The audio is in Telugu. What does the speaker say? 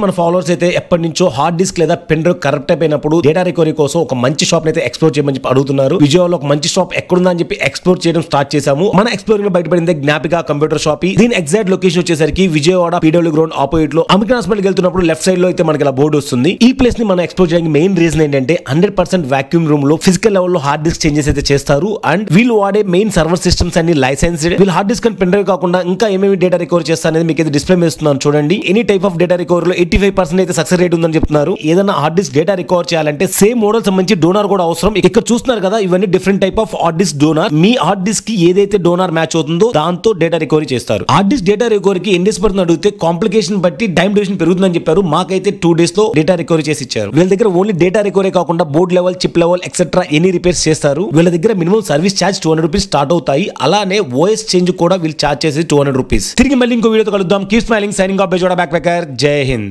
మన ఫాలోవర్స్ అయితే ఎప్పటి నుంచో హార్డ్ డిస్క్ లేదా పెన్ డ్రైవ్ కరెక్ట్ అయిపోయినప్పుడు డేటా రికవరీ కోసం ఒక మంచి షాప్ అయితే ఎక్స్ప్లోర్ చేయమని చెప్పి అడుగుతున్నారు విజయవాడలో ఒక మంచి షాప్ ఎక్కడుందా అని చెప్పి ఎక్స్ప్లోర్ చేయడం స్టార్ట్ చేశాము మన ఎక్స్ప్లోరింగ్ లో బయటపడింది జ్ఞాపిక కంప్యూటర్ షాప్ దీని ఎగ్జాక్ట్ లొకేషన్ వచ్చేసరికి విజయవాడ పీడబ్ల్యూ గ్రౌండ్ ఆపోజిట్ లో అమెరికన్ హాస్పిటల్ వెళ్తున్నప్పుడు లెఫ్ట్ సైడ్ లో అయితే మనకి ఇలా బోర్డు వస్తుంది ఈ ప్లేస్ ని మనం ఎక్స్ప్లోర్ చేయడానికి మెయిన్ రీజన్ ఏంటంటే హండ్రెడ్ పర్సెంట్ వాక్యూమ్ రూమ్ లో ఫిజికల్ లెవెల్ లో హార్డ్ డిస్క్ చేంజెస్ అయితే చేస్తారు అండ్ వీళ్ళు వాడే మెయిన్ సర్వర్ సిస్టమ్స్ అన్ని లైసెన్స్డ్ వీళ్ళు hard disk and pen drive కాకుండా ఇంకా ఏమేమి డేటా రికవర్ చేస్తారు అనేది మీకు అయితే డిస్ప్లే చేస్తున్నాను చూడండి any type of data recover లో ఎయిటీ ఫైవ్ పర్సెంట్ అయితే సక్సెస్ రేట్ ఉందని చెప్తున్నారు ఏదైనా హార్డ్ డిస్క్ డేటా రికవర్ చేయాలంటే సేమ్ మోడల్ సంబంధించి డోనార్ కూడా అవసరం ఇక్కడ చూస్తున్నారు కదా ఇవన్నీ different type of hard disk donor మీ హార్డ్ డిస్క్ కి ఏదైతే డోనార్ మ్యాచ్ అవుతుందో దాంతో డేటా రికవరీ చేస్తారు హార్డ్ డిస్క్ డేటా రికవరీకి ఎన్ని డేస్ పడుతుంది అడిగితే కాంప్లికేషన్ బట్టి టైం డ్యూరేషన్ పెరుగుతుందని చెప్పారు మాకైతే టూ డేస్ లో డేటా రికవరీ చేసి ఇచ్చారు వీళ్ళ దగ్గర ఓన్లీ డేటా రికవరీ కాకుండా board level chip level etcetera any repairs చేస్తారు వీళ్ళ దగ్గర minimum service charge two hundred rupees start అవుతాయి అలానే ఓఎస్ చేంజ్ కూడా వీళ్ళు ఛార్జ్ చేసి టూ హండ్రెడ్ రూపీస్ తిరిగి మళ్ళీ ఇంకో వీడియోతో కలుద్దాం keep smiling signing off Bezawada backpacker జై హింద్